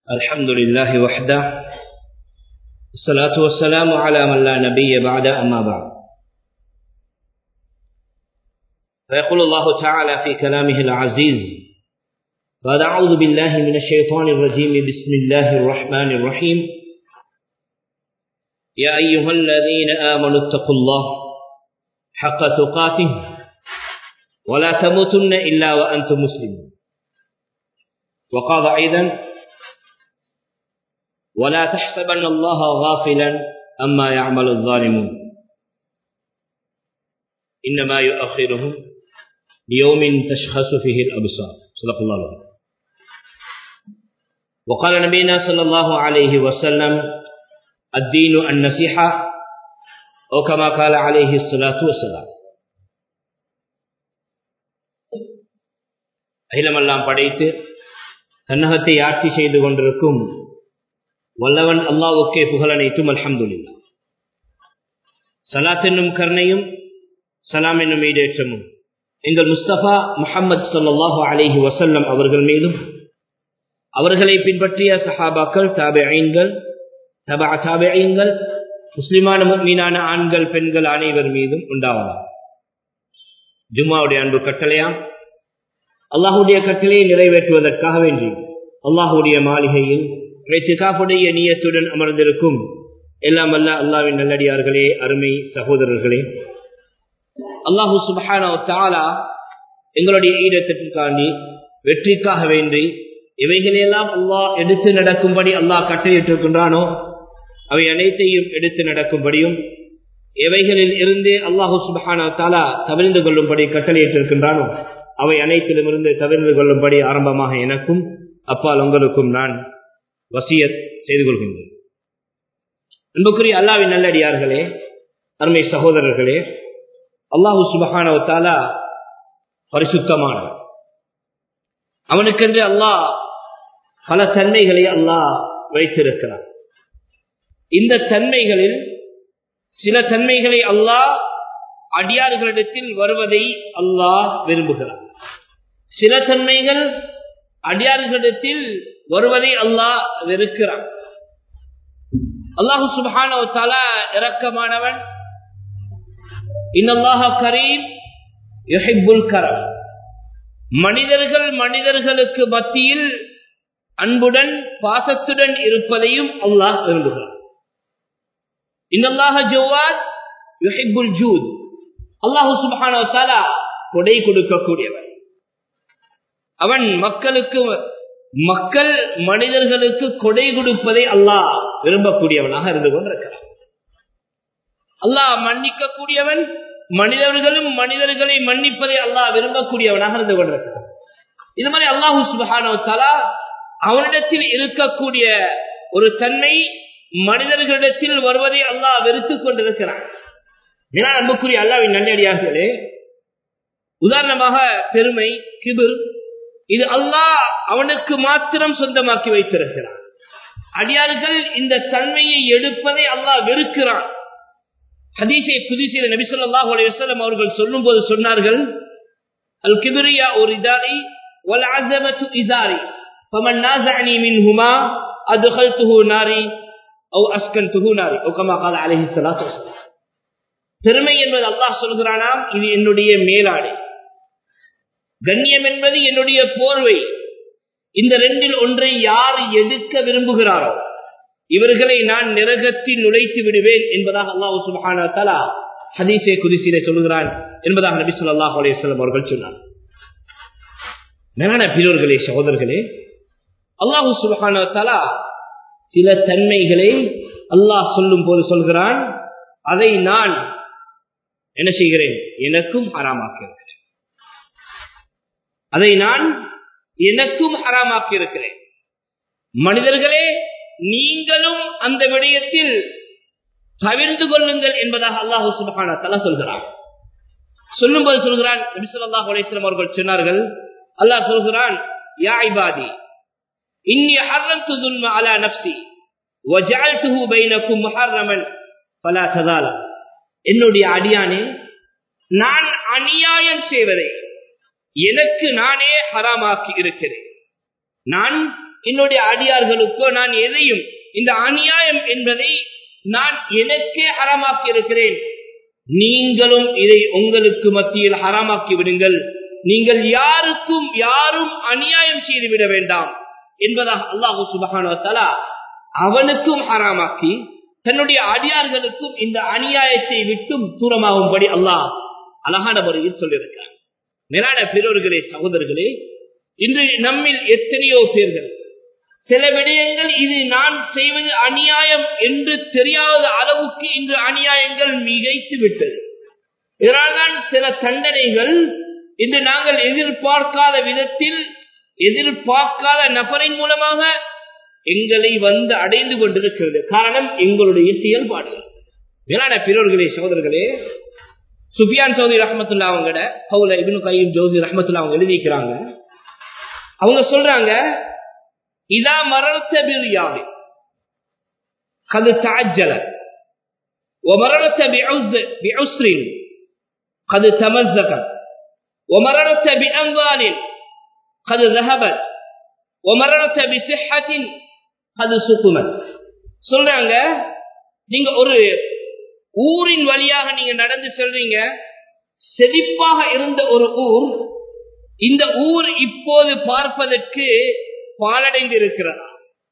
الحمد لله وحده الصلاة والسلام على من لا نبي بعد أما بعد فيقول الله تعالى في كلامه العزيز بعد أعوذ بالله من الشيطان الرجيم بسم الله الرحمن الرحيم يا أيها الذين آمنوا اتقوا الله حق تقاته ولا تموتن إلا وأنتم مسلمون وقال أيضا ولا تحسبن الله غافلا أما يعمل الظالمون إنما يؤخرهم ليوم تشخص فيه الأبصار صدق الله العظيم وقال نبينا صلى الله عليه وسلم الدين النصيحة أو كما قال عليه الصلاة والسلام அகிலமெல்லாம் படைத்து தன்னகத்தை ஆட்சி செய்து கொண்டிருக்கும் வல்லவன் அல்லாவுக்கே புகழனைத்தும் அல்ஹம்துல்லா சலாத் என்னும் கருணையும் சலாம் என்னும் ஈடேற்றமும் எங்கள் முஸ்தபா முஹம்மது சொல்லாஹு அலிஹி வசல்லம் அவர்கள் மீதும் அவர்களை பின்பற்றிய சஹாபாக்கள் தாபெயன்கள் தபா தாபெயன்கள் முஸ்லிமான மீனான ஆண்கள் பெண்கள் அனைவர் மீதும் உண்டாவலாம் ஜும்மாவுடைய அன்பு கட்டளையாம் அல்லாஹுடைய கட்டளையை நிறைவேற்றுவதற்காக வேண்டி அல்லாஹுடைய மாளிகையில் காப்புடைய நீயத்துடன் அமர்ந்திருக்கும் எல்லாம் அல்ல அல்லாவின் நல்லடியார்களே அருமை சகோதரர்களே அல்லாஹு சுபஹானா தாலா எங்களுடைய ஈரத்திற்காண்டி வெற்றிக்காக வேண்டி இவைகளெல்லாம் அல்லாஹ் எடுத்து நடக்கும்படி அல்லாஹ் கட்டளையிட்டிருக்கின்றானோ அவை அனைத்தையும் எடுத்து நடக்கும்படியும் எவைகளில் இருந்தே அல்லாஹு சுபஹானா தாலா தவிர்ந்து கொள்ளும்படி கட்டளையிட்டிருக்கின்றானோ அவை அனைத்திலும் இருந்து தவிர்ந்து கொள்ளும்படி ஆரம்பமாக எனக்கும் அப்பால் உங்களுக்கும் நான் வசியத் செய்து கொள்கின்றேன் அன்புக்குரிய அல்லாவின் நல்லடியார்களே அருமை சகோதரர்களே அல்லாஹு சுபஹானவத்தாலா பரிசுத்தமானவன் அவனுக்கென்று அல்லாஹ் பல தன்மைகளை அல்லாஹ் வைத்திருக்கிறான் இந்த தன்மைகளில் சில தன்மைகளை அல்லாஹ் அடியார்களிடத்தில் வருவதை அல்லாஹ் விரும்புகிறான் சில தன்மைகள் அடியார்களிடத்தில் வருவதை அல்லாஹ் வெறுக்கிறான் அல்லாஹு சுபான இரக்கமானவன் இன்னல்லாஹ கரீம் யுஹிப்புல் கரம் மனிதர்கள் மனிதர்களுக்கு மத்தியில் அன்புடன் பாசத்துடன் இருப்பதையும் அல்லாஹ் விரும்புகிறான் இன்னல்லாஹ ஜவாத் யுஹிப்புல் ஜூத் அல்லாஹு சுபான கொடை கொடுக்கக்கூடியவன் அவன் மக்களுக்கு மக்கள் மனிதர்களுக்கு கொடை கொடுப்பதை அல்லாஹ் விரும்பக்கூடியவனாக இருந்து கொண்டிருக்கிறான் அல்லாஹ் மன்னிக்க கூடியவன் மனிதர்களும் மனிதர்களை மன்னிப்பதை அல்லாஹ் விரும்பக்கூடியவனாக இருந்து கொண்டிருக்கிறான் இது மாதிரி அல்லாஹூ சுபஹானோ தலா அவனிடத்தில் இருக்கக்கூடிய ஒரு தன்மை மனிதர்களிடத்தில் வருவதை அல்லாஹ் வெறுத்துக் கொண்டிருக்கிறான் ஏன்னா அன்புக்குரிய அல்லாவின் நல்லடியார்களே உதாரணமாக பெருமை கிபிர் இது அல்லாஹ் அவனுக்கு மாத்திரம் சொந்தமாக்கி வைத்திருக்கிறான் அடியார்கள் இந்த தன்மையை எடுப்பதை அல்லாஹ் வெறுக்கிறான் ஹதீஷை புதிசில நபிசல்லாஹு அலையம் அவர்கள் சொல்லும் போது சொன்னார்கள் அல் கிபிரியா ஒரு இதாரி வல் அசமத்து இதாரி فمن نازعني منهما ادخلته ناري او اسكنته ناري او كما قال عليه الصلاه والسلام பெருமை என்பது அல்லாஹ் சொல்கிறானாம் இது என்னுடைய மேலாடை கண்ணியம் என்பது என்னுடைய போர்வை இந்த ரெண்டில் ஒன்றை யார் எடுக்க விரும்புகிறாரோ இவர்களை நான் நிரகத்தில் நுழைத்து விடுவேன் என்பதாக அல்லாஹ் சுபஹானா தலா ஹதீசே குதிசிலே சொல்கிறான் என்பதாக நபி சொல்லாஹ் அலையம் அவர்கள் சொன்னார் மேலான பிறர்களே சகோதரர்களே அல்லாஹு சுபஹானா தலா சில தன்மைகளை அல்லாஹ் சொல்லும் போது சொல்கிறான் அதை நான் என்ன செய்கிறேன் எனக்கும் அறாமாக்கிறேன் அதை நான் எனக்கும் ஹராமாக்கி இருக்கிறேன் மனிதர்களே நீங்களும் அந்த விடயத்தில் தவிர்ந்து கொள்ளுங்கள் என்பதாக அல்லாஹு சுபஹான தலா சொல்கிறான் சொல்லும் போது சொல்கிறான் நபிசுல்லாஹ் அலிஸ்லாம் அவர்கள் சொன்னார்கள் அல்லாஹ் சொல்கிறான் யா இபாதி இன்னி ஹர்ரத்து துல்ம அலா நப்சி வஜால்துஹு பைனக்கும் முஹர்ரமன் பலா ததாலா என்னுடைய அடியானே நான் அநியாயம் செய்வதை எனக்கு நானே ஹராமாக்கி இருக்கிறேன் நான் என்னுடைய அடியார்களுக்கோ நான் எதையும் இந்த அநியாயம் என்பதை நான் எனக்கே ஹராமாக்கி இருக்கிறேன் நீங்களும் இதை உங்களுக்கு மத்தியில் ஹராமாக்கி விடுங்கள் நீங்கள் யாருக்கும் யாரும் அநியாயம் செய்துவிட வேண்டாம் என்பதாக அல்லாஹு சுபகான அவனுக்கும் ஹராமாக்கி தன்னுடைய அடியார்களுக்கும் இந்த அநியாயத்தை விட்டும் தூரமாகும்படி அல்லாஹ் அழகான முறையில் சொல்லியிருக்கிறார் மேலான பெற்றோர்களே சகோதரர்களே இன்று நம்மில் எத்தனையோ பேர்கள் சில விடயங்கள் இது நான் செய்வது அநியாயம் என்று தெரியாத அளவுக்கு இன்று அநியாயங்கள் மிகைத்து விட்டது இதனால்தான் சில தண்டனைகள் இன்று நாங்கள் எதிர்பார்க்காத விதத்தில் எதிர்பார்க்காத நபரின் மூலமாக எங்களை வந்து அடைந்து கொண்டிருக்கிறது காரணம் எங்களுடைய செயல்பாடுகள் மேலான பிறர்களே சகோதரர்களே சுஃபியான் சௌதி ரஹமத்துல்லா அவங்கட பவுல இபின் கையும் ஜோதி ரஹமத்துல்லா அவங்க எழுதிக்கிறாங்க அவங்க சொல்றாங்க இதா மரணத்த பிரியாவி கது தாஜல ومررت بعسر قد تمزقت ومررت بأموال قد ذهبت ومررت بصحة قد سقمت சொல்றாங்க நீங்க ஒரு ஊரின் வழியாக நீங்க நடந்து செல்றீங்க செழிப்பாக இருந்த ஒரு ஊர் இந்த ஊர் இப்போது பார்ப்பதற்கு பாலடைந்து இருக்கிறதா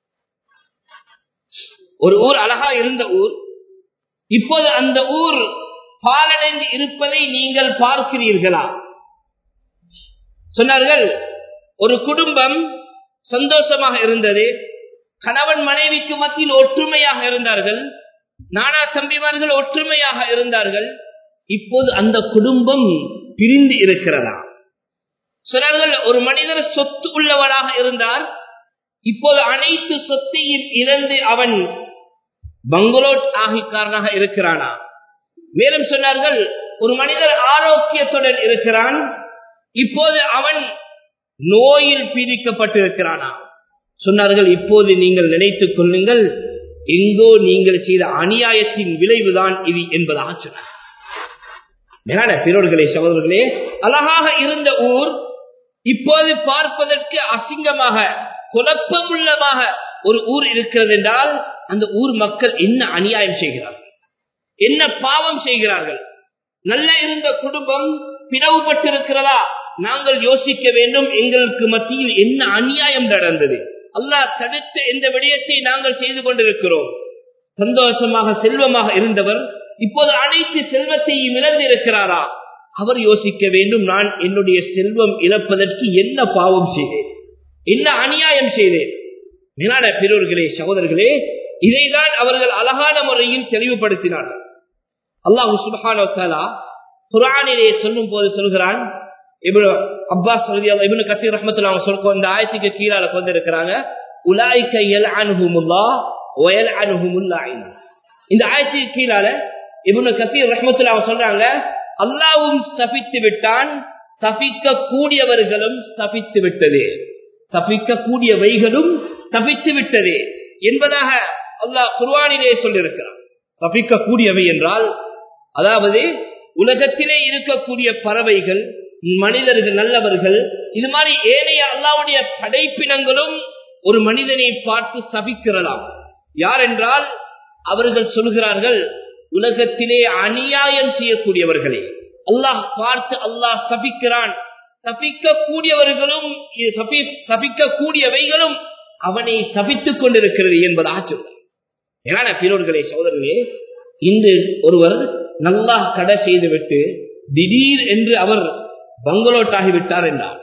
ஒரு ஊர் அழகா இருந்த ஊர் இப்போது அந்த ஊர் பாலடைந்து இருப்பதை நீங்கள் பார்க்கிறீர்களா சொன்னார்கள் ஒரு குடும்பம் சந்தோஷமாக இருந்தது கணவன் மனைவிக்கு மத்தியில் ஒற்றுமையாக இருந்தார்கள் நானா தம்பிமார்கள் ஒற்றுமையாக இருந்தார்கள் இப்போது அந்த குடும்பம் பிரிந்து இருக்கிறதா சொன்னார்கள் ஒரு மனிதர் சொத்து உள்ளவராக இருந்தார் இப்போது அனைத்து சொத்தையும் இழந்து அவன் பங்களோட் ஆகிக்காரனாக இருக்கிறானா மேலும் சொன்னார்கள் ஒரு மனிதர் ஆரோக்கியத்துடன் இருக்கிறான் இப்போது அவன் நோயில் பீடிக்கப்பட்டிருக்கிறானா சொன்னார்கள் இப்போது நீங்கள் நினைத்துக் கொள்ளுங்கள் எங்கோ நீங்கள் செய்த அநியாயத்தின் விளைவுதான் இது என்பதாக சொன்னார் மேலான பிறர்களே சகோதரர்களே அழகாக இருந்த ஊர் இப்போது பார்ப்பதற்கு அசிங்கமாக குழப்பமுள்ளமாக ஒரு ஊர் இருக்கிறது என்றால் அந்த ஊர் மக்கள் என்ன அநியாயம் செய்கிறார்கள் என்ன பாவம் செய்கிறார்கள் நல்ல இருந்த குடும்பம் பிளவுபட்டிருக்கிறதா நாங்கள் யோசிக்க வேண்டும் எங்களுக்கு மத்தியில் என்ன அநியாயம் நடந்தது அல்லாஹ் தடுத்த எந்த விடயத்தை நாங்கள் செய்து கொண்டிருக்கிறோம் சந்தோஷமாக செல்வமாக இருந்தவர் இப்போது அனைத்து செல்வத்தையும் இழந்து இருக்கிறாரா அவர் யோசிக்க வேண்டும் நான் என்னுடைய செல்வம் இழப்பதற்கு என்ன பாவம் செய்தேன் என்ன அநியாயம் செய்தேன் மேலான பெற்றோர்களே சகோதரர்களே இதைதான் அவர்கள் அழகான முறையில் தெளிவுபடுத்தினார்கள் அல்லாஹு சுபஹானா குரானிலே சொல்லும் போது சொல்கிறான் அப்பாஸ் இபுனு கசீர் ரஹமத்துல அவங்க சொல்ல இந்த ஆயத்துக்கு கீழால கொண்டு இருக்கிறாங்க உலாய்க்க எல் அனுகுமுல்லா ஒயல் அனுகுமுல்லா இந்த ஆயத்துக்கு கீழால இபுனு கசீர் ரஹமத்துல அவங்க சொல்றாங்க அல்லாவும் ஸ்தபித்து விட்டான் தபிக்க கூடியவர்களும் ஸ்தபித்து விட்டது தப்பிக்க கூடியவைகளும் தப்பித்து விட்டது என்பதாக அல்லாஹ் குர்வானிலே சொல்லியிருக்கிறார் தப்பிக்க கூடியவை என்றால் அதாவது உலகத்திலே இருக்கக்கூடிய பறவைகள் மனிதர்கள் நல்லவர்கள் இது மாதிரி ஏனைய அல்லாவுடைய படைப்பினங்களும் ஒரு மனிதனை பார்த்து சபிக்கிறதாம் யார் என்றால் அவர்கள் சொல்கிறார்கள் உலகத்திலே அநியாயம் செய்யக்கூடியவர்களே அல்லாஹ் பார்த்து அல்லாஹ் சபிக்கிறான் சபிக்க கூடியவர்களும் சபிக்க கூடியவைகளும் அவனை சபித்துக் கொண்டிருக்கிறது என்பதாக சொல்றார் ஏன்னா பிறர்களே சோதரர்களே இன்று ஒருவர் நல்லா கடை செய்துவிட்டு திடீர் என்று அவர் பங்களோட்டாகிவிட்டார் என்றார்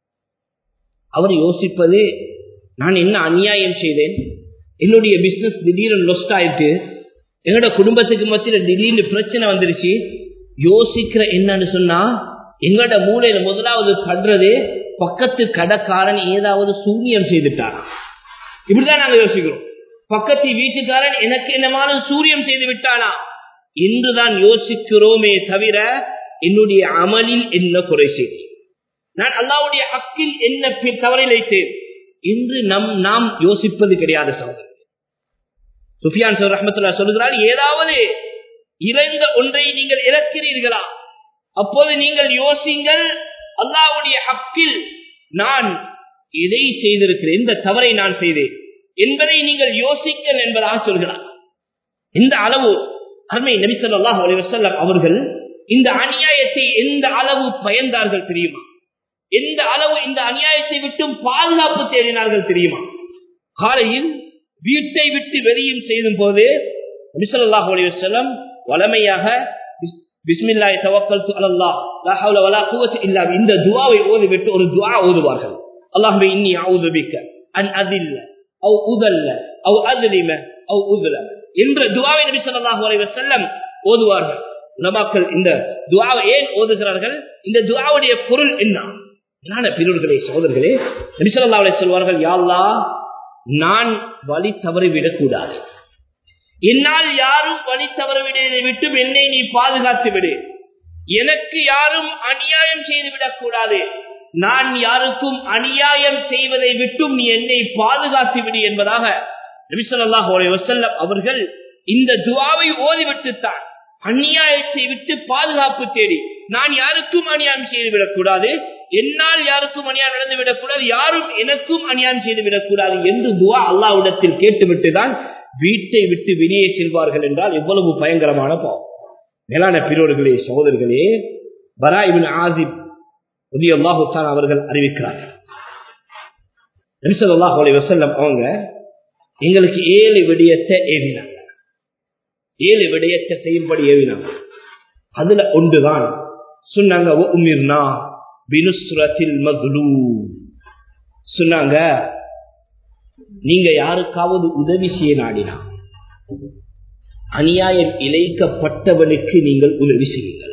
அவர் யோசிப்பது நான் என்ன அநியாயம் செய்தேன் என்னுடைய பிசினஸ் திடீர்னு லொஸ்ட் ஆயிட்டு என்னோட குடும்பத்துக்கு மத்தியில் திடீர்னு பிரச்சனை வந்துருச்சு யோசிக்கிற என்னன்னு சொன்னா எங்களோட மூளையில முதலாவது படுறது பக்கத்து கடைக்காரன் ஏதாவது சூன்யம் செய்துட்டாரா இப்படிதான் நாங்க யோசிக்கிறோம் பக்கத்து வீட்டுக்காரன் எனக்கு என்னமான சூரியம் செய்து விட்டானா என்றுதான் யோசிக்கிறோமே தவிர என்னுடைய அமலில் என்ன குறை செய்தேன் நான் அல்லாவுடைய ஹக்கில் என்ன தவறிழைத்தேன் என்று நம் நாம் யோசிப்பது கிடையாது சகோதரர் சுஃபியான் சார் ரஹமத்துல்லா சொல்லுகிறார் ஏதாவது இழந்த ஒன்றை நீங்கள் இழக்கிறீர்களா அப்போது நீங்கள் யோசிங்கள் அல்லாவுடைய ஹக்கில் நான் எதை செய்திருக்கிறேன் எந்த தவறை நான் செய்தேன் என்பதை நீங்கள் யோசிங்கள் என்பதாக சொல்கிறார் இந்த அளவு அருமை நபி ஸல்லல்லாஹு அலைஹி வஸல்லம் அவர்கள் இந்த அநியாயத்தை எந்த அளவு பயந்தார்கள் தெரியுமா எந்த அளவு இந்த அநியாயத்தை விட்டும் பாதுகாப்பு தேடினார்கள் தெரியுமா காலையில் வீட்டை விட்டு வெளியும் செய்யும் போது நபி ஸல்லல்லாஹு அலைஹி வஸல்லம் வளமையாக பிஸ்- பிஸ்மில்லாஹி தவக்கல்து அலல்லாஹ் லா ஹவ்ல வலா குவத்த இல்லா பில்லாஹ். இந்த துஆவை ஓதிவிட்டு ஒரு துஆ ஓதுவார்கள் அல்லாஹ்வே இன்னி அஊது பிக்க அன் அதில்ல அவ் உதல்ல அவ் அத்லிம அவ் உத்லம என்ற துஆவை நபி ஸல்லல்லாஹு அலைஹி வஸல்லம் ஓதுவார்கள் உலமாக்கள் இந்த துஆவை ஏன் ஓதுகிறார்கள் இந்த துஆவுடைய பொருள் என்ன என்ன பிறர்களே சகோதரர்களே நபி ஸல்லல்லாஹு அலைஹி சொல்வார்கள் யா அல்லாஹ் நான் வழி தவறிவிடக் கூடாது என்னால் யாரும் வழி தவறவிடுவதை விட்டும் என்னை நீ பாதுகாத்து விடு எனக்கு யாரும் அநியாயம் செய்து விடக்கூடாது நான் யாருக்கும் அநியாயம் செய்வதை விட்டும் நீ என்னை பாதுகாத்து விடு என்பதாக நபி ஸல்லல்லாஹு அலைஹி வஸல்லம் அவர்கள் இந்த துஆவை ஓதிவிட்டுத்தான் அநியாயத்தை விட்டு பாதுகாப்பு தேடி நான் யாருக்கும் அநியாயம் செய்து விடக்கூடாது என்னால் யாருக்கும் அநியாயம் நடந்து விடக்கூடாது யாரும் எனக்கும் அநியாயம் செய்து விடக்கூடாது என்று துவா அல்லாஹ்விடத்தில் கேட்டுவிட்டு தான் வீட்டை விட்டு வெளியே செல்வார்கள் என்றால் எவ்வளவு பயங்கரமான பாவம் மேலான பிறோர்களே சகோதரர்களே பரா இபின் ஆசிப் ரலியல்லாஹு தஆலா அவர்கள் அறிவிக்கிறார்கள் நபி ஸல்லல்லாஹு அலைஹி வஸல்லம் அவங்க எங்களுக்கு ஏழு விடயத்தை ஏவினாங்க ஏழு விடயத்தை செய்யும்படி ஏவினாங்க அதுல ஒன்றுதான் சொன்னாங்க "வ உமிர்னா பினுஸ்ரத்தில் மஸ்லூம் சொன்னாங்க நீங்க யாருக்காவது உதவி செய்ய நாடினா அநியாயம் இழைக்கப்பட்டவனுக்கு நீங்கள் உதவி செய்யுங்கள்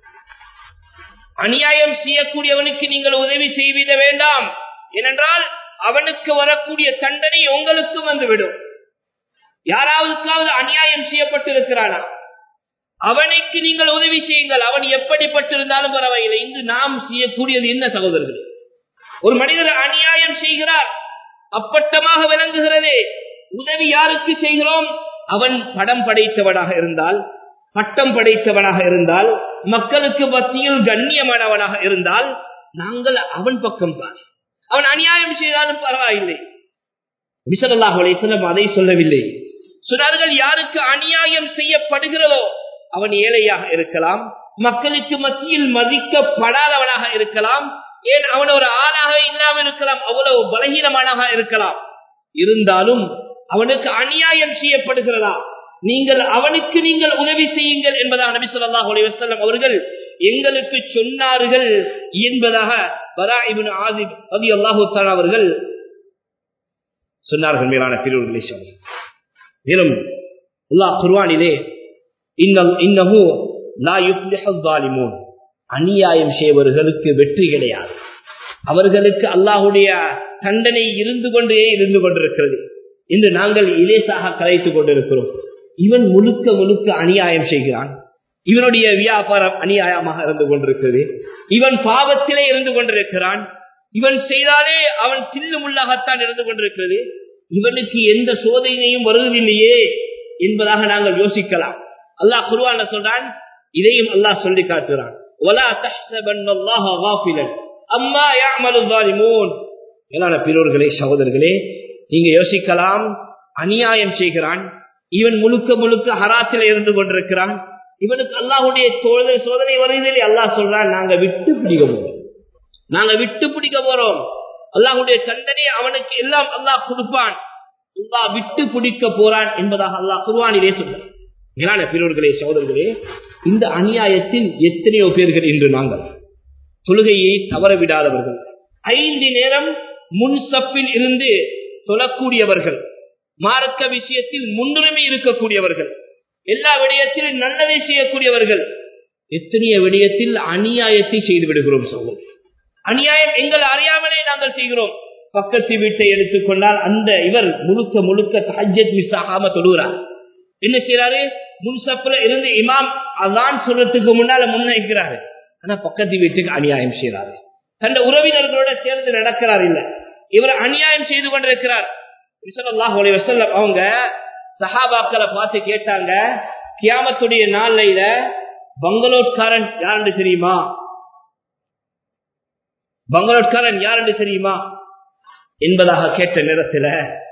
அநியாயம் செய்யக்கூடியவனுக்கு நீங்கள் உதவி செய்விட வேண்டாம் ஏனென்றால் அவனுக்கு வரக்கூடிய தண்டனை உங்களுக்கும் வந்துவிடும் யாராவதுக்காவது அநியாயம் செய்யப்பட்டிருக்கிறானா அவனுக்கு நீங்கள் உதவி செய்யுங்கள் அவன் எப்படிப்பட்டிருந்தாலும் பரவாயில்லை இன்று நாம் செய்யக்கூடியது என்ன சகோதரர்கள் ஒரு மனிதர் அநியாயம் செய்கிறார் அப்பட்டமாக விளங்குகிறதே உதவி யாருக்கு செய்கிறோம் அவன் படம் படைத்தவனாக இருந்தால் பட்டம் படைத்தவனாக இருந்தால் மக்களுக்கு மத்தியில் கண்ணியமானவனாக இருந்தால் நாங்கள் அவன் பக்கம் தான் அவன் அநியாயம் செய்தாலும் பரவாயில்லை விசலல்லாஹ் அலைஹிஸ்ஸலாம் அதை சொல்லவில்லை சொன்னார்கள் யாருக்கு அநியாயம் செய்யப்படுகிறதோ அவன் ஏழையாக இருக்கலாம் மக்களுக்கு மத்தியில் மதிக்கப்படாதவனாக இருக்கலாம் ஏன் அவன் ஒரு ஆளாக இல்லாமல் இருக்கலாம் அவ்வளவு பலகீனமானவனாக இருக்கலாம் இருந்தாலும் அவனுக்கு அநியாயம் செய்யப்படுகிறதா நீங்கள் அவனுக்கு நீங்கள் உதவி செய்யுங்கள் என்பதாக நபி ஸல்லல்லாஹு அலைஹி வஸல்லம் அவர்கள் எங்களுக்கு சொன்னார்கள் என்பதாக பரா இப்னு ஆசிப் ரலியல்லாஹு தஆலா அவர்கள் சொன்னார்கள் மேலான பிரிவுகளை சொன்னார் மேலும் அல்லாஹ் குர்ஆனிலே இன்னல் இன்னஹு லா யுஃப்லிஹு ஸாலிமூன் அநியாயம் செய்வர்களுக்கு வெற்றி கிடையாது அவர்களுக்கு அல்லாஹ்வுடைய தண்டனை இருந்து கொண்டே இருந்து கொண்டிருக்கிறது இன்று நாங்கள் இலேசாக கலைத்துக் கொண்டிருக்கிறோம் இவன் முழுக்க முழுக்க அநியாயம் செய்கிறான் இவனுடைய வியாபாரம் அநியாயமாக இருந்து கொண்டிருக்கிறது இவன் பாவத்திலே இருந்து கொண்டிருக்கிறான் இவன் செய்தாலே அவன் தில்லு முள்ளாகத்தான் இருந்து கொண்டிருக்கிறது இவனுக்கு எந்த சோதனையும் வருவதில்லையே என்பதாக நாங்கள் யோசிக்கலாம் அல்லாஹ் குருவான சொல்றான் இதையும் அல்லாஹ் சொல்லி காட்டுகிறான் وَلَا تَحْسَبَنَّ اللَّهَ غَافِلًا أَمَّا يَعْمَلُ الظَّالِمُونَ மேலான பிறோர்களே சகோதரர்களே நீங்க யோசிக்கலாம் அநியாயம் செய்கிறான் இவன் முழுக்க முழுக்க ஹராத்தில் இருந்து கொண்டிருக்கிறான் இவனுக்கு அல்லாஹுடைய தோழ- சோதனை வருவதில் அல்லாஹ் சொல்றான் நாங்க விட்டு பிடிக்க போறோம் நாங்க விட்டு பிடிக்க போறோம் அல்லாஹுடைய தண்டனை அவனுக்கு எல்லாம் அல்லாஹ் கொடுப்பான் அல்லாஹ் விட்டு பிடிக்க போறான் என்பதாக அல்லாஹ் குர்வானிலே சொல்றான் மேலான பிறர்களே சகோதரர்களே இந்த அநியாயத்தில் எத்தனையோ பேர்கள் இன்று நாங்கள் தொழுகையை தவற விடாதவர்கள் ஐந்து நேரம் முன் சப்பில் இருந்து தொழக்கூடியவர்கள் மார்க்க விஷயத்தில் முன்னுரிமை இருக்கக்கூடியவர்கள் எல்லா விடயத்திலும் நல்லதை செய்யக்கூடியவர்கள் எத்தனைய விடயத்தில் அநியாயத்தை செய்து விடுகிறோம் சொல்லும் அநியாயம் எங்கள் அறியாமலே நாங்கள் செய்கிறோம் பக்கத்து வீட்டை எடுத்துக்கொண்டால் அந்த இவர் முழுக்க முழுக்க தஹஜத் மிஸ் ஆகாம தொழுகிறார் என்ன செய்யறாரு முன்சப்புல இருந்து இமாம் அதான் சொல்றதுக்கு முன்னால முன்னைக்கிறாரு ஆனா பக்கத்து வீட்டுக்கு அநியாயம் செய்யறாரு தன் உறவினர்களோட சேர்ந்து நடக்கிறார் இல்ல இவர் அநியாயம் செய்து கொண்டிருக்கிறார் ஸல்லல்லாஹு அலைஹி வஸல்லம் அவங்க சஹாபாக்களை பார்த்து கேட்டாங்க கியாமத்துடைய நாள்ல பங்களோட்காரன் யாருன்னு தெரியுமா பங்களோட்காரன் யாருன்னு தெரியுமா என்பதாக கேட்ட நேரத்துல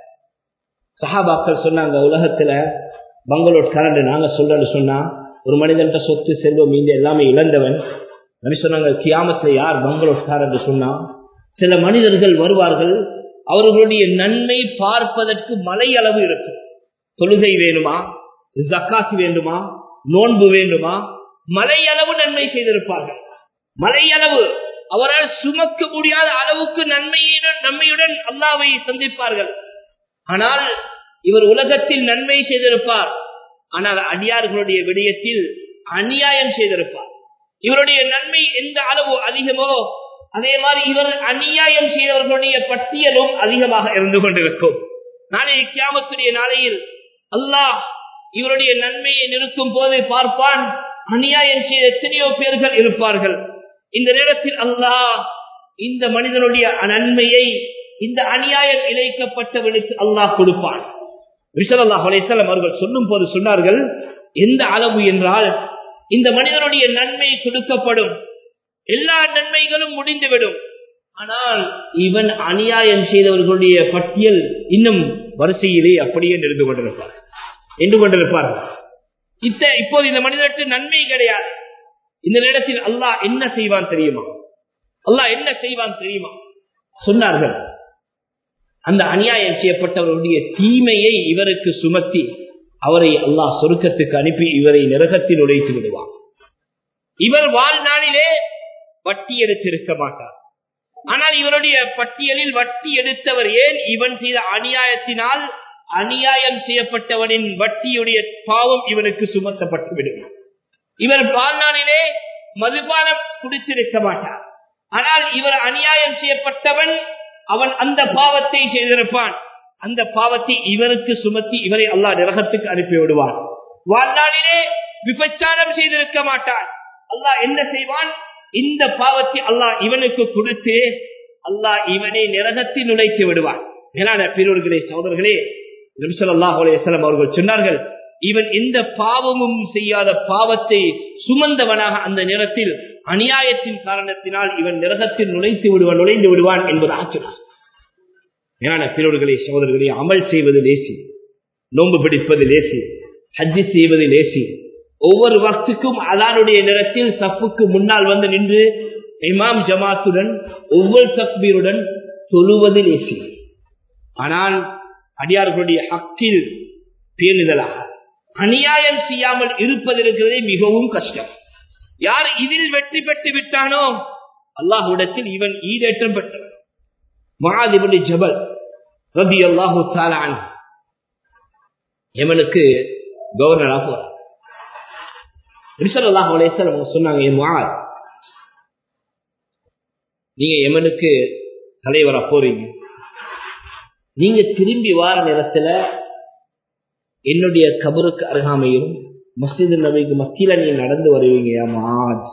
சஹாபாக்கள் சொன்னாங்க உலகத்துல பங்களோட் கரண்ட் நாங்க சொல்றேன்னு சொன்னா ஒரு மனிதன்ட்ட சொத்து செல்வம் மீது எல்லாமே இழந்தவன் நபி சொன்னாங்க கியாமத்துல யார் பங்களோட் கரண்ட் சொன்னா சில மனிதர்கள் வருவார்கள் அவர்களுடைய நன்மை பார்ப்பதற்கு மலை அளவு இருக்கும் தொழுகை வேணுமா ஜக்காத்து வேண்டுமா நோன்பு வேண்டுமா மலை அளவு நன்மை செய்திருப்பார்கள் மலை அளவு அவரால் சுமக்க முடியாத அளவுக்கு நன்மையுடன் நன்மையுடன் அல்லாவை சந்திப்பார்கள் ஆனால் இவர் உலகத்தில் நன்மை செய்திருப்பார் ஆனால் அடியார்களுடைய விடயத்தில் அநியாயம் செய்திருப்பார் இவருடைய நன்மை எந்த அளவு அதிகமோ அதே மாதிரி இவர் அநியாயம் செய்தவர்களுடைய பட்டியலும் அதிகமாக இருந்து கொண்டிருக்கும் நாளை கியாமத்துடைய நாளையில் அல்லாஹ் இவருடைய நன்மையை நிறுத்தும் போது பார்ப்பான் அநியாயம் செய்த எத்தனையோ பேர்கள் இருப்பார்கள் இந்த நேரத்தில் அல்லாஹ் இந்த மனிதனுடைய நன்மையை இந்த அநியாயம் இழைக்கப்பட்டவனுக்கு அல்லாஹ் கொடுப்பான் விசலல்லாஹ் அலையம் அவர்கள் சொல்லும் போது சொன்னார்கள் எந்த அளவு என்றால் இந்த மனிதனுடைய நன்மை கொடுக்கப்படும் எல்லா நன்மைகளும் முடிந்துவிடும் ஆனால் இவன் அநியாயம் செய்தவர்களுடைய பட்டியல் இன்னும் வரிசையிலே அப்படியே நிறுந்து கொண்டிருப்பார் நின்று கொண்டிருப்பார்கள் இத்த இப்போது இந்த மனிதனுக்கு நன்மை கிடையாது இந்த நேரத்தில் அல்லாஹ் என்ன செய்வான் தெரியுமா அல்லாஹ் என்ன செய்வான் தெரியுமா சொன்னார்கள் அந்த அநியாயம் செய்யப்பட்டவருடைய தீமையை இவருக்கு சுமத்தி அவரை அல்லாஹ் சொருக்கத்துக்கு அனுப்பி இவரை நரகத்தில் உடைத்து விடுவான் இவர் வாழ்நாளிலே வட்டி எடுத்திருக்க மாட்டார் ஆனால் இவருடைய பட்டியலில் வட்டி எடுத்தவர் ஏன் இவன் செய்த அநியாயத்தினால் அநியாயம் செய்யப்பட்டவனின் வட்டியுடைய பாவம் இவனுக்கு சுமத்தப்பட்டு விடும் இவர் வாழ்நாளிலே மதுபானம் குடித்திருக்க மாட்டார் ஆனால் இவர் அநியாயம் செய்யப்பட்டவன் அவன் அந்த பாவத்தை செய்திருப்பான் அந்த பாவத்தை இவருக்கு சுமத்தி இவரை அல்லா நிரகத்துக்கு அனுப்பி விடுவான் வாழ்நாளிலே விபச்சாரம் செய்திருக்க மாட்டான் அல்லாஹ் என்ன செய்வான் இந்த பாவத்தை அல்லாஹ் இவனுக்கு கொடுத்து அல்லாஹ் இவனை நிரகத்தில் நுழைத்து விடுவான் மேலான பெரியவர்களே சகோதரர்களே நிமிஷல்லாஹ் அலையம் அவர்கள் சொன்னார்கள் இவன் எந்த பாவமும் செய்யாத பாவத்தை சுமந்தவனாக அந்த நேரத்தில் அநியாயத்தின் காரணத்தினால் இவன் நிரகத்தில் நுழைத்து விடுவான் நுழைந்து விடுவான் என்பதாக சொன்னார் மேலான பிறர்களே சகோதரர்களே அமல் செய்வது லேசி நோன்பு பிடிப்பது லேசி ஹஜ்ஜி செய்வது லேசி ஒவ்வொரு வக்துக்கும் அதானுடைய நிறத்தில் சப்புக்கு முன்னால் வந்து நின்று இமாம் ஜமாத்துடன் ஒவ்வொரு தக்பீருடன் தொழுவது லேசி ஆனால் அடியார்களுடைய ஹக்கில் பேணுதலாக அநியாயம் செய்யாமல் இருப்பது இருக்கிறதே மிகவும் கஷ்டம் யார் இதில் வெற்றி பெற்று விட்டானோ அல்லாஹுடத்தில் இவன் ஈடேற்றம் பெற்றவன் மகாதிபதி ஜபல் ரபி அல்லாஹு சாலான் எமனுக்கு கவர்னரா போறார் ரிசல்லாஹ் அலேசன் சொன்னாங்க என் மகாத் நீங்க எமனுக்கு தலைவரா போறீங்க நீங்க திரும்பி வார நேரத்துல என்னுடைய கபருக்கு அருகாமையும் மஸ்ஜிது நபிக்கு மத்தியில நீ நடந்து வருவீங்க மாத்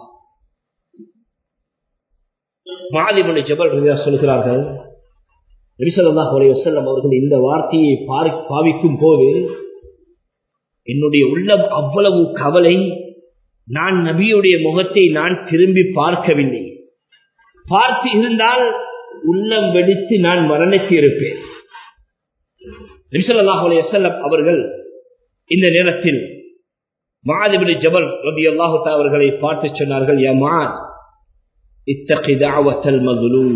மாதிபுடைய ஜபல் ரவியா சொல்கிறார்கள் நபிசல்லாஹ் வசல்லம் அவர்கள் இந்த வார்த்தையை பாவிக்கும் போது என்னுடைய உள்ளம் அவ்வளவு கவலை நான் நபியுடைய முகத்தை நான் திரும்பி பார்க்கவில்லை பார்த்து இருந்தால் உள்ளம் வெடித்து நான் மரணித்து இருப்பேன் நபிசல்லாஹ் அலையம் அவர்கள் இந்த நேரத்தில் மாதிபுடி ஜபல் ரபி அல்லாஹு அவர்களை பார்த்து சொன்னார்கள் யமா اتق دعوة المظلوم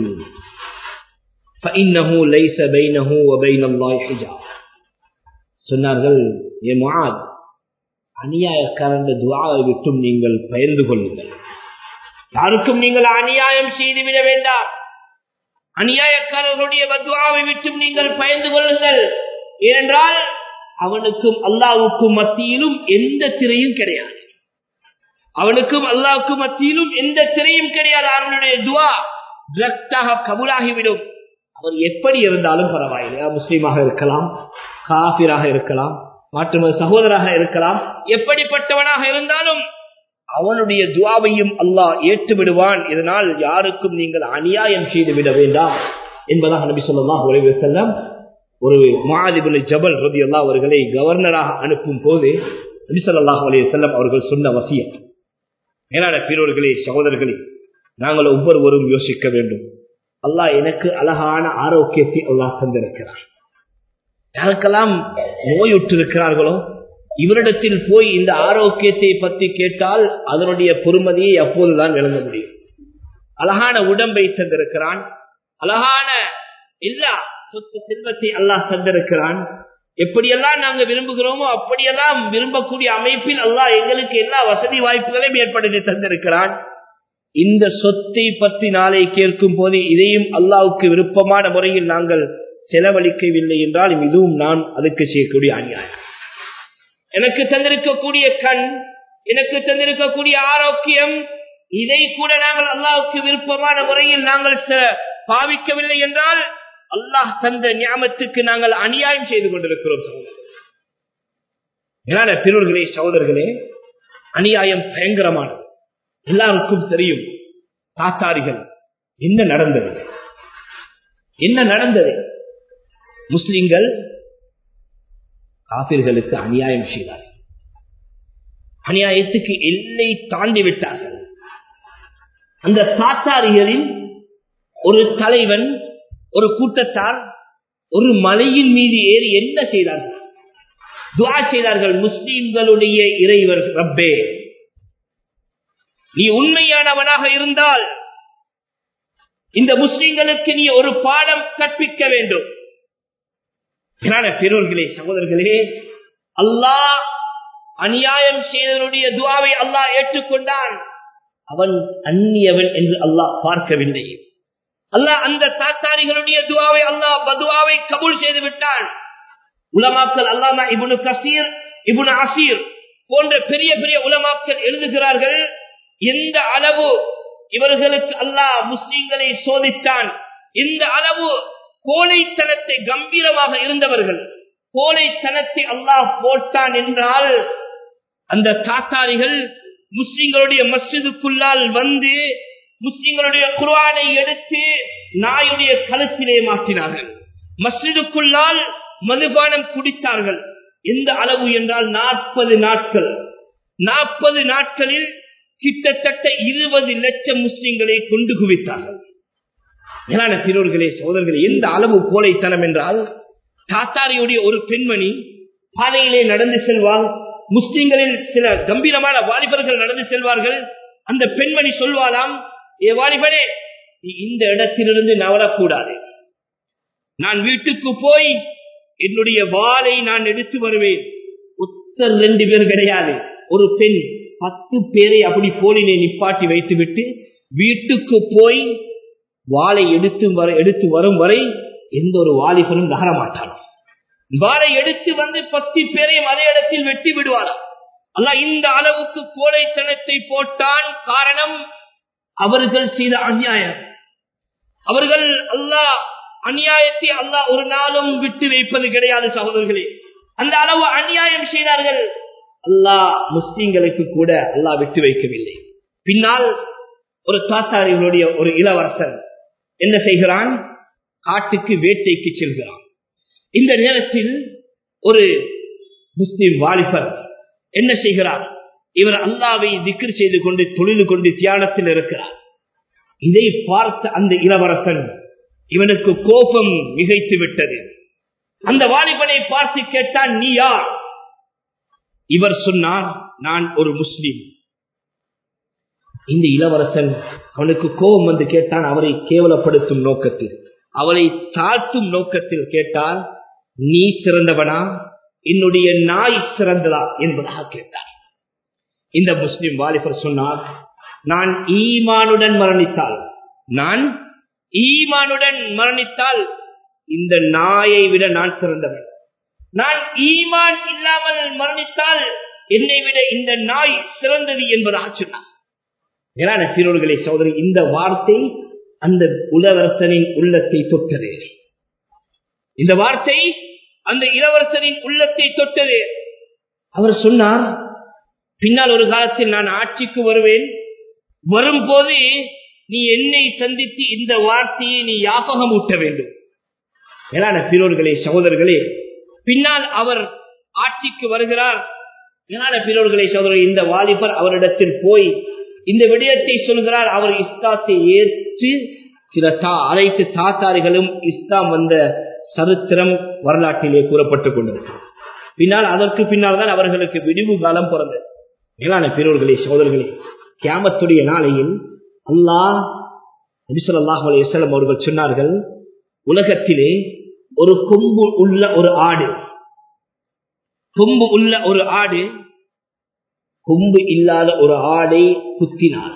فإنه ليس بينه وبين الله حجاب சொன்னார்கள் ஏ முஆத் அநியாயக்காரன் துவாவை விட்டும் நீங்கள் பயந்து கொள்ளுங்கள் யாருக்கும் நீங்கள் அநியாயம் செய்துவிட வேண்டாம் அநியாயக்காரர்களுடைய பத்வாவை விட்டும் நீங்கள் பயந்து கொள்ளுங்கள் ஏனென்றால் அவனுக்கும் அல்லாவுக்கும் மத்தியிலும் எந்த திரையும் கிடையாது அவனுக்கும் அல்லாவுக்கும் மத்தியிலும் எந்த திரையும் கிடையாது அவனுடைய துவா டிரக்டாக கபூலாகிவிடும் அவர் எப்படி இருந்தாலும் பரவாயில்லை முஸ்லீமாக இருக்கலாம் காபிராக இருக்கலாம் மாற்று சகோதராக இருக்கலாம் எப்படிப்பட்டவனாக இருந்தாலும் அவனுடைய துவாவையும் அல்லாஹ் ஏற்று விடுவான் இதனால் யாருக்கும் நீங்கள் அநியாயம் செய்து விட வேண்டாம் என்பதாக நபி சொல்லலாம் உறவு செல்லம் ஒரு மாதிபுல் ஜபல் ரபி அல்லா அவர்களை கவர்னராக அனுப்பும் போது நபி சொல்லாஹ் அலைய செல்லம் அவர்கள் சொன்ன வசியம் மேலான பெரியோர்களே சகோதரர்களே நாங்கள் ஒவ்வொருவரும் யோசிக்க வேண்டும் அல்லாஹ் எனக்கு அழகான ஆரோக்கியத்தை அல்லாஹ் தந்திருக்கிறார் யாருக்கெல்லாம் நோயுற்று இருக்கிறார்களோ இவரிடத்தில் போய் இந்த ஆரோக்கியத்தை பற்றி கேட்டால் அதனுடைய பொறுமதியை அப்போதுதான் விளங்க முடியும் அழகான உடம்பை தந்திருக்கிறான் அழகான எல்லா சொத்து செல்வத்தை அல்லாஹ் தந்திருக்கிறான் எப்படியெல்லாம் நாங்க விரும்புகிறோமோ அப்படியெல்லாம் விரும்பக்கூடிய அமைப்பில் அல்லாஹ் எங்களுக்கு எல்லா வசதி வாய்ப்புகளையும் ஏற்படுத்தி தந்திருக்கிறான் இந்த சொத்தை பற்றி நாளை கேட்கும் போது இதையும் அல்லாவுக்கு விருப்பமான முறையில் நாங்கள் செலவழிக்கவில்லை என்றால் இதுவும் நான் அதுக்கு செய்யக்கூடிய அநியாயம் எனக்கு தந்திருக்கக்கூடிய கண் எனக்கு தந்திருக்கக்கூடிய ஆரோக்கியம் இதை கூட நாங்கள் அல்லாவுக்கு விருப்பமான முறையில் நாங்கள் பாவிக்கவில்லை என்றால் அல்லாஹ் தந்த ஞாபகத்துக்கு நாங்கள் அநியாயம் செய்து கொண்டிருக்கிறோம் பிறர்களே சகோதரர்களே அநியாயம் பயங்கரமானது எல்லாருக்கும் தெரியும் தாத்தாரிகள் என்ன நடந்தது என்ன நடந்தது முஸ்லிம்கள் காபிர்களுக்கு அநியாயம் செய்தார்கள் அநியாயத்துக்கு எல்லை தாண்டி விட்டார்கள் அந்த தாத்தாரிகளில் ஒரு தலைவன் ஒரு கூட்டத்தார் ஒரு மலையின் மீது ஏறி என்ன செய்தார்கள் துவா செய்தார்கள் முஸ்லிம்களுடைய இறைவர் ரப்பே நீ உண்மையானவனாக இருந்தால் இந்த முஸ்லிம்களுக்கு நீ ஒரு பாடம் கற்பிக்க வேண்டும் பெருவர்களே சகோதரர்களே அல்லாஹ் அநியாயம் செய்தவனுடைய துவாவை அல்லாஹ் ஏற்றுக்கொண்டான் அவன் அந்நியவன் என்று அல்லாஹ் பார்க்கவில்லை அல்லாஹ் அந்த தாத்தாரிகளுடைய துவாவை அல்லாஹ் பதுவாவை கபூல் செய்து விட்டான் உலமாக்கல் அல்லாமா இபுனு கசீர் இபுனு அசீர் போன்ற பெரிய பெரிய உலமாக்கள் எழுதுகிறார்கள் எந்த அளவு இவர்களுக்கு அல்லாஹ் முஸ்லிம்களை சோதித்தான் இந்த அளவு கோழைத்தனத்தை கம்பீரமாக இருந்தவர்கள் கோழைத்தனத்தை அல்லாஹ் போட்டான் என்றால் அந்த தாத்தாரிகள் முஸ்லிம்களுடைய மஸ்ஜிதுக்குள்ளால் வந்து முஸ்லிம்களுடைய குர்ஆனை எடுத்து நாயுடைய கழுத்திலே மாற்றினார்கள் மஸ்ஜிதுக்குள்ளால் மதுபானம் குடித்தார்கள் எந்த அளவு என்றால் நாற்பது நாட்கள் நாற்பது நாட்களில் கிட்டத்தட்ட இருபது லட்சம் முஸ்லிம்களை கொண்டு குவித்தார்கள் மேலான பிறோர்களே சோதர்களே எந்த அளவு கோழைத்தனம் என்றால் தாத்தாரியுடைய ஒரு பெண்மணி பாதையிலே நடந்து செல்வாள் முஸ்லிம்களில் சில கம்பீரமான வாலிபர்கள் நடந்து செல்வார்கள் அந்த பெண்மணி சொல்வாளாம் ஏ வாலிபனே நீ இந்த இடத்திலிருந்து நவரக்கூடாது நான் வீட்டுக்கு போய் என்னுடைய வாளை நான் எடுத்து வருவேன் ஒத்தர் ரெண்டு பேர் கிடையாது ஒரு பெண் பத்து பேரை அப்படி போலினை நிப்பாட்டி வைத்து விட்டு வீட்டுக்கு போய் வாளை எடுத்து வர எடுத்து வரும் வரை எந்த ஒரு வாலிபனும் நகரமாட்டான் வாளை எடுத்து வந்து பத்து பேரையும் அதே இடத்தில் வெட்டி விடுவாராம் அல்ல இந்த அளவுக்கு கோழைத்தனத்தை போட்டான் காரணம் அவர்கள் செய்த அநியாயம் அவர்கள் அல்லாஹ் அநியாயத்தை அல்லாஹ் ஒரு நாளும் விட்டு வைப்பது கிடையாது சகோதரர்களே அந்த அளவு அநியாயம் செய்தார்கள் அல்லாஹ் முஸ்லிம்களுக்கு கூட அல்லாஹ் விட்டு வைக்கவில்லை பின்னால் ஒரு தாத்தாரிகளுடைய ஒரு இளவரசன் என்ன செய்கிறான் காட்டுக்கு வேட்டைக்கு செல்கிறான் இந்த நேரத்தில் ஒரு முஸ்லிம் வாலிபர் என்ன செய்கிறார் இவர் அல்லாவை திக்ர் செய்து கொண்டு தொழில் கொண்டு தியானத்தில் இருக்கிறார் இதை பார்த்த அந்த இளவரசன் இவனுக்கு கோபம் மிகைத்து விட்டது அந்த வாலிபனை பார்த்து கேட்டான் நீ யார் இவர் சொன்னார் நான் ஒரு முஸ்லிம் இந்த இளவரசன் அவனுக்கு கோபம் வந்து கேட்டான் அவரை கேவலப்படுத்தும் நோக்கத்தில் அவளை தாழ்த்தும் நோக்கத்தில் கேட்டால் நீ சிறந்தவனா என்னுடைய நாய் சிறந்ததா என்பதாக கேட்டார் இந்த முஸ்லிம் வாலிபர் சொன்னார் நான் ஈமானுடன் மரணித்தால் நான் ஈமானுடன் மரணித்தால் இந்த நாயை விட நான் சிறந்தவன் நான் ஈமான் இல்லாமல் மரணித்தால் என்னை விட இந்த நாய் சிறந்தது என்பதாக சொன்னார் மேலான சீரோர்களே சோதரி இந்த வார்த்தை அந்த உலவரசனின் உள்ளத்தை தொட்டது இந்த வார்த்தை அந்த இளவரசனின் உள்ளத்தை தொட்டது அவர் சொன்னார் பின்னால் ஒரு காலத்தில் நான் ஆட்சிக்கு வருவேன் வரும்போது நீ என்னை சந்தித்து இந்த வார்த்தையை நீ யாபகம் ஊட்ட வேண்டும் மேலான பிறோர்களே சகோதரர்களே பின்னால் அவர் ஆட்சிக்கு வருகிறார் மேலான பிறோர்களே சகோதரர் இந்த வாலிபர் அவரிடத்தில் போய் இந்த விடயத்தை சொல்கிறார் அவர் இஸ்லாத்தை ஏற்று சில தா அனைத்து தாத்தாரிகளும் இஸ்லாம் வந்த சரித்திரம் வரலாற்றிலே கூறப்பட்டுக் கொண்டிருக்கிறது பின்னால் அதற்கு பின்னால் தான் அவர்களுக்கு விடிவு காலம் பிறந்தது மேலான பெரியோர்களே சோதர்களே கியாமத்துடைய நாளையில் அல்லாஹ் நபிசல்லாஹ் அலையம் அவர்கள் சொன்னார்கள் உலகத்திலே ஒரு கொம்பு உள்ள ஒரு ஆடு கொம்பு உள்ள ஒரு ஆடு கொம்பு இல்லாத ஒரு ஆடை குத்தினார்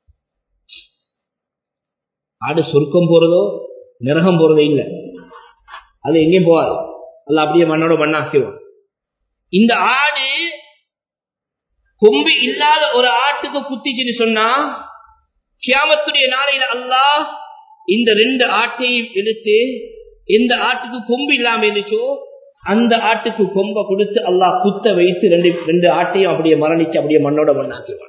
ஆடு சொர்க்கம் போறதோ நிறகம் போறதோ இல்லை அது எங்கேயும் போகாது அல்ல அப்படியே மண்ணோட மண்ணாக்கிடுவான் இந்த ஆடு கொம்பு இல்லாத ஒரு ஆட்டுக்கு குத்திச்சுன்னு சொன்னா கியாமத்துடைய நாளையில அல்லாஹ் இந்த ரெண்டு ஆட்டையும் எடுத்து எந்த ஆட்டுக்கு கொம்பு இல்லாம இருந்துச்சோ அந்த ஆட்டுக்கு கொம்ப கொடுத்து அல்லாஹ் குத்த வைத்து ரெண்டு ரெண்டு ஆட்டையும் அப்படியே மரணிச்சு அப்படியே மண்ணோட மண்ணாக்கிடுவான்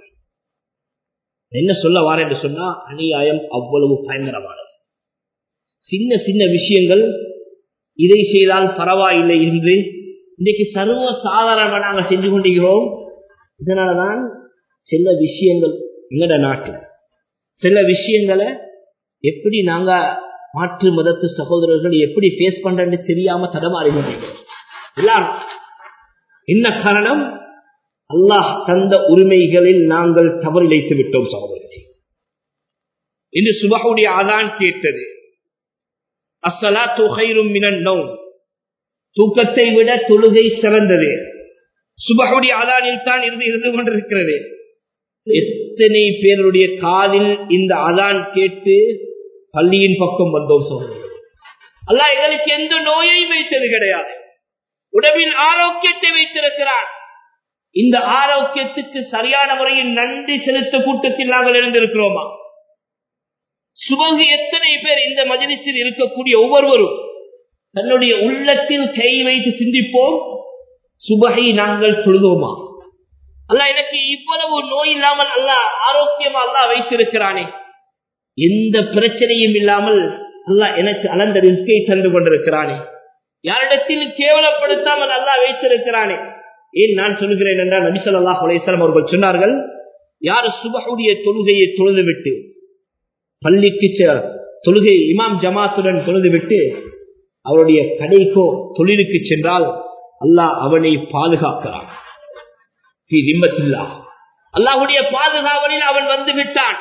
என்ன சொல்ல வார என்று சொன்னா அநியாயம் அவ்வளவு பயங்கரமானது சின்ன சின்ன விஷயங்கள் இதை செய்தால் பரவாயில்லை என்று இன்றைக்கு சர்வ சாதாரணமாக நாங்கள் செஞ்சு கொண்டிருக்கிறோம் இதனாலதான் சில விஷயங்கள் எங்கட நாட்டில் சில விஷயங்களை எப்படி நாங்க மாற்று மதத்து சகோதரர்கள் எப்படி பேஸ் பண்றேன்னு தெரியாம தடமாறி கொண்டிருக்கிறோம் எல்லாரும் என்ன காரணம் அல்லாஹ் தந்த உரிமைகளில் நாங்கள் தவறிழைத்து விட்டோம் சகோதரர்களே இன்று சுபகுடைய ஆதான் கேட்டது அசலா துகைரும் மினன்னோ தூக்கத்தை விட தொழுகை சிறந்தது சுபகுடைய ஆதானில் தான் இருந்து இருந்து கொண்டிருக்கிறது எத்தனை பேருடைய காதில் இந்த அதான் கேட்டு பள்ளியின் பக்கம் வந்தோம் சகோதரர்கள் அல்லாஹ் எங்களுக்கு எந்த நோயையும் வைத்தது கிடையாது உடம்பில் ஆரோக்கியத்தை வைத்திருக்கிறார் இந்த ஆரோக்கியத்துக்கு சரியான முறையில் நன்றி செலுத்த கூட்டத்தில் நாங்கள் எழுந்திருக்கிறோமா சுபகு எத்தனை பேர் இந்த மஜிலிஸில் இருக்கக்கூடிய ஒவ்வொருவரும் தன்னுடைய உள்ளத்தில் கை வைத்து சிந்திப்போம் சுபகை நாங்கள் தொழுதோமா அல்ல எனக்கு இவ்வளவு நோய் இல்லாமல் அல்ல ஆரோக்கியமா அல்லா வைத்திருக்கிறானே எந்த பிரச்சனையும் இல்லாமல் அல்ல எனக்கு அலந்த ரிஸ்கை தந்து கொண்டிருக்கிறானே யாரிடத்தில் கேவலப்படுத்தாமல் அல்லா வைத்திருக்கிறானே ஏன் நான் சொல்கிறேன் என்றால் நபிசல்லா அலேஸ்வரம் அவர்கள் சொன்னார்கள் யார் சுபகுடைய தொழுகையை தொழுதுவிட்டு பள்ளிக்கு தொழுகை இமாம் ஜமாத்துடன் தொழுதுவிட்டு அவருடைய கடைக்கோ தொழிலுக்கு சென்றால் அல்லாஹ் அவனை பாதுகாக்கிறான் அல்லாஹுடைய பாதுகாவலில் அவன் வந்து விட்டான்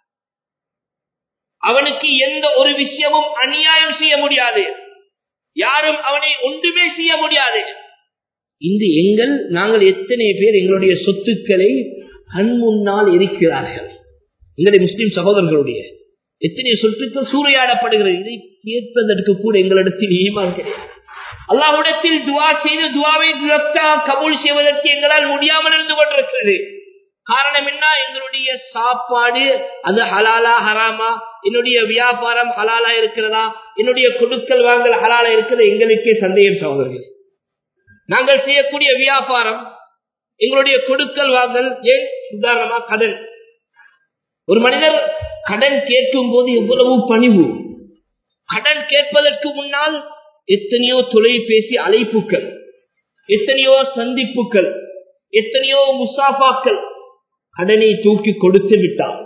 அவனுக்கு எந்த ஒரு விஷயமும் அநியாயம் செய்ய முடியாது யாரும் அவனை ஒன்றுமே செய்ய முடியாது இன்று எங்கள் நாங்கள் எத்தனை பேர் எங்களுடைய சொத்துக்களை கண் முன்னால் இருக்கிறார்கள் எங்களுடைய முஸ்லிம் சகோதரர்களுடைய எத்தனை சொத்துக்கள் சூறையாடப்படுகிறது இதை கேட்பதற்கு கூட எங்களிடத்தில் ஈமான் கிடையாது அல்லாஹுடத்தில் துவா செய்து துவாவை கபூல் செய்வதற்கு எங்களால் முடியாமல் இருந்து கொண்டிருக்கிறது காரணம் என்ன எங்களுடைய சாப்பாடு அது ஹலாலா ஹராமா என்னுடைய வியாபாரம் ஹலாலா இருக்கிறதா என்னுடைய கொடுக்கல் வாங்கல் ஹலாலா இருக்கிறது எங்களுக்கே சந்தேகம் சகோதரர்கள் நாங்கள் செய்யக்கூடிய வியாபாரம் எங்களுடைய கொடுக்கல் வாங்கல் ஏன் உதாரணமா கடன் ஒரு மனிதர் கடன் கேட்கும் போது எவ்வளவு பணிவு கடன் கேட்பதற்கு முன்னால் எத்தனையோ தொலைபேசி அழைப்புகள் எத்தனையோ சந்திப்புகள் எத்தனையோ முசாஃபாக்கள் கடனை தூக்கி கொடுத்து விட்டார்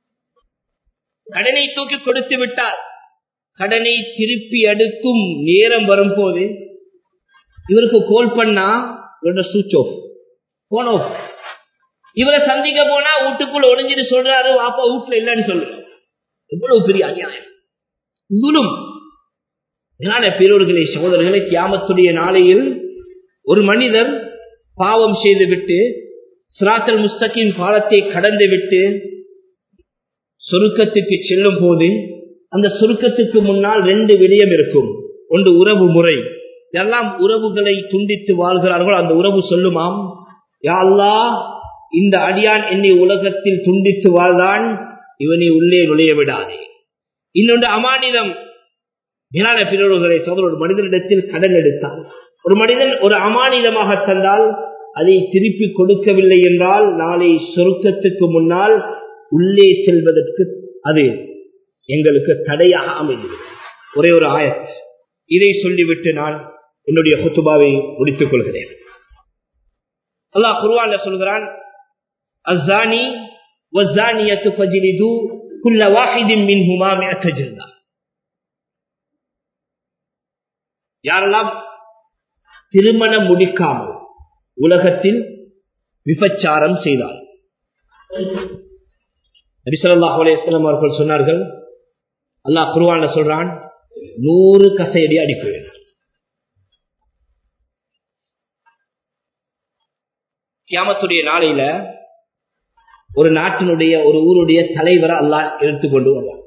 கடனை தூக்கி கொடுத்து விட்டார் கடனை திருப்பி எடுக்கும் நேரம் வரும்போது இவருக்கு கோல் பண்ணா இவரோட சுவிச் ஆஃப் போன் ஆஃப் இவரை சந்திக்க போனா வீட்டுக்குள்ள ஒளிஞ்சிட்டு சொல்றாரு வாப்பா வீட்டுல இல்லைன்னு சொல்லுங்க எவ்வளவு பெரிய அநியாயம் இவனும் மேலான பெரியோர்களே சகோதரர்களை கியாமத்துடைய நாளையில் ஒரு மனிதர் பாவம் செய்துவிட்டு சிராத்தல் முஸ்தகின் பாலத்தை கடந்து விட்டு சொருக்கத்துக்கு செல்லும் போது அந்த சுருக்கத்துக்கு முன்னால் ரெண்டு விடயம் இருக்கும் ஒன்று உறவு முறை எல்லாம் உறவுகளை துண்டித்து வாழ்கிறார்களோ அந்த உறவு சொல்லுமாம் யா அல்லாஹ் இந்த அடியான் என்னை உலகத்தில் துண்டித்து வாழ்தான் இவனை உள்ளே நுழைய விடாதே இன்னொன்று அமானிதம் மேலான பிறர்களை சோதர ஒரு மனிதனிடத்தில் கடன் எடுத்தான் ஒரு மனிதன் ஒரு அமானிதமாக தந்தால் அதை திருப்பி கொடுக்கவில்லை என்றால் நாளை சொருக்கத்துக்கு முன்னால் உள்ளே செல்வதற்கு அது எங்களுக்கு தடையாக அமைந்தது ஒரே ஒரு ஆயத் இதை சொல்லிவிட்டு நான் என்னுடைய ஹுத்துபாவை முடித்துக் கொள்கிறேன் அல்லாஹ் குருவான சொல்கிறான் அஸ்ஸானி வஸ்ஸானியத்து ஃபஜ்லிது குல்ல வாஹிதின் மின்ஹுமா மிஅத்த ஜல்தா யாரெல்லாம் திருமணம் முடிக்காமல் உலகத்தில் விபச்சாரம் செய்தார் நபிசல்லாஹ் அலையம் அவர்கள் சொன்னார்கள் அல்லாஹ் குருவான சொல்றான் நூறு கசையடி அடிக்குவேன் கியாமத்துடைய நாளையில ஒரு நாட்டினுடைய ஒரு ஊருடைய தலைவரை அல்லாஹ் எடுத்துக்கொண்டு வருவார்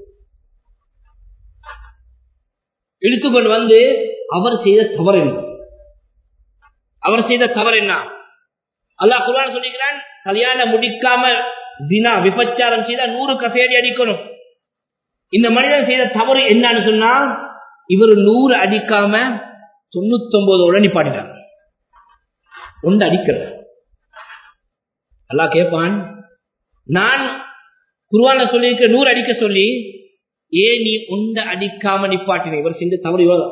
எடுத்துக்கொண்டு வந்து அவர் செய்த தவறு என்ன அவர் செய்த தவறு என்ன அல்லாஹ் குரான் சொல்லிக்கிறான் கல்யாணம் முடிக்காம தினா விபச்சாரம் செய்தா நூறு கசையடி அடிக்கணும் இந்த மனிதன் செய்த தவறு என்னன்னு சொன்னா இவர் நூறு அடிக்காம தொண்ணூத்தி ஒன்பதோட நிப்பாட்டிட்டார் ஒன்று அடிக்கிறார் அல்லாஹ் கேட்பான் நான் குருவான சொல்லியிருக்க நூறு அடிக்க சொல்லி ஏன் நீ ஒன்ற அடிக்காம நிப்பாட்டின இவர் செஞ்ச தவறு இவ்வளவு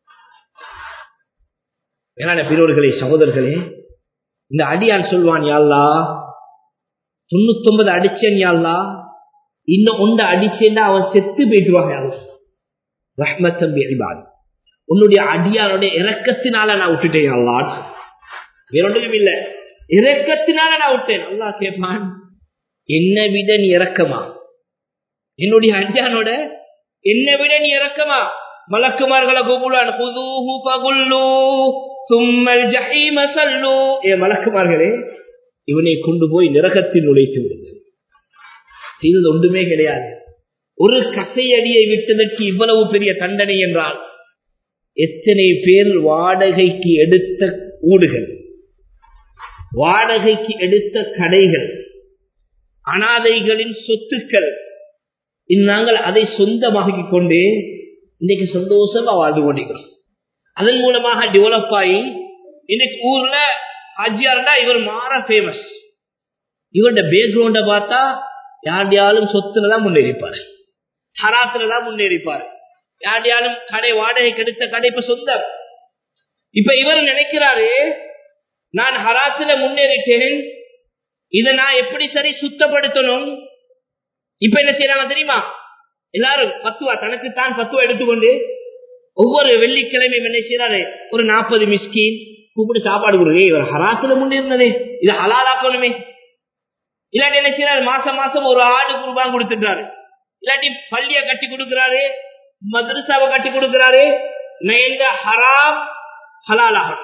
வேளாண் பெரியோர்களே சகோதரர்களே இந்த அடியான் சொல்வான் யாழ்லா தொண்ணூத்தி ஒன்பது அடிச்சேன் யாழ்லா இன்னும் ஒன்ற அடிச்சேன்னா அவன் செத்து போயிட்டுவாங்க ரஹ்மத்தம் இபாத் உன்னுடைய அடியானுடைய இறக்கத்தினால நான் விட்டுட்டேன் அல்லாட் வேறொன்றும் இல்லை இறக்கத்தினால நான் விட்டேன் அல்லா கேட்பான் என்னை விட நீ இறக்கமா என்னுடைய அஞ்சானோட என்னை விட நீ இறக்கமா மலக்குமார்களை கூப்பிடுவான் குதூஹு பகுல்லு சும்மல் ஜஹீம சல்லு ஏ மலக்குமார்களே இவனை கொண்டு போய் நிரகத்தில் நுழைத்து விடுங்க செய்தது ஒன்றுமே கிடையாது ஒரு கசையடியை விட்டதற்கு இவ்வளவு பெரிய தண்டனை என்றால் எத்தனை பேர் வாடகைக்கு எடுத்த ஊடுகள் வாடகைக்கு எடுத்த கடைகள் அனாதைகளின் சொத்துக்கள் நாங்கள் அதை சொந்தமாக்கிக் கொண்டு இன்னைக்கு சந்தோஷமா வாழ்ந்து கொண்டிருக்கிறோம் அதன் மூலமாக டெவலப் ஆகி இன்னைக்கு ஊர்ல ஹஜ்ஜியார்டா இவர் மாற ஃபேமஸ் இவருடைய பேக்ரவுண்ட பார்த்தா யார்டையாலும் சொத்துல தான் முன்னேறிப்பாரு ஹராத்துல தான் முன்னேறிப்பாரு யார்டையாலும் கடை வாடகை கெடுத்த கடை இப்ப சொந்தம் இப்ப இவர் நினைக்கிறாரு நான் ஹராத்துல முன்னேறிட்டேன் இதை நான் எப்படி சரி சுத்தப்படுத்தணும் இப்ப என்ன செய்யறாங்க தெரியுமா எல்லாரும் பத்துவா தனக்கு தான் பத்துவா எடுத்துக்கொண்டு ஒவ்வொரு வெள்ளிக்கிழமையும் என்ன செய்யறாரு ஒரு நாற்பது மிஸ்கின் கூப்பிட்டு சாப்பாடு கொடுங்க இவர் ஹராத்துல முன்னேறினதே இது ஹலாலாக்கணுமே இல்லாட்டி என்ன செய்யறாரு மாசம் மாசம் ஒரு ஆடு குருபான் கொடுத்துட்டாரு இல்லாட்டி பள்ளிய கட்டி கொடுக்கிறாரு மதரசாவை கட்டி கொடுக்கிறாரு நயந்த ஹராம் ஹலாலாகணும்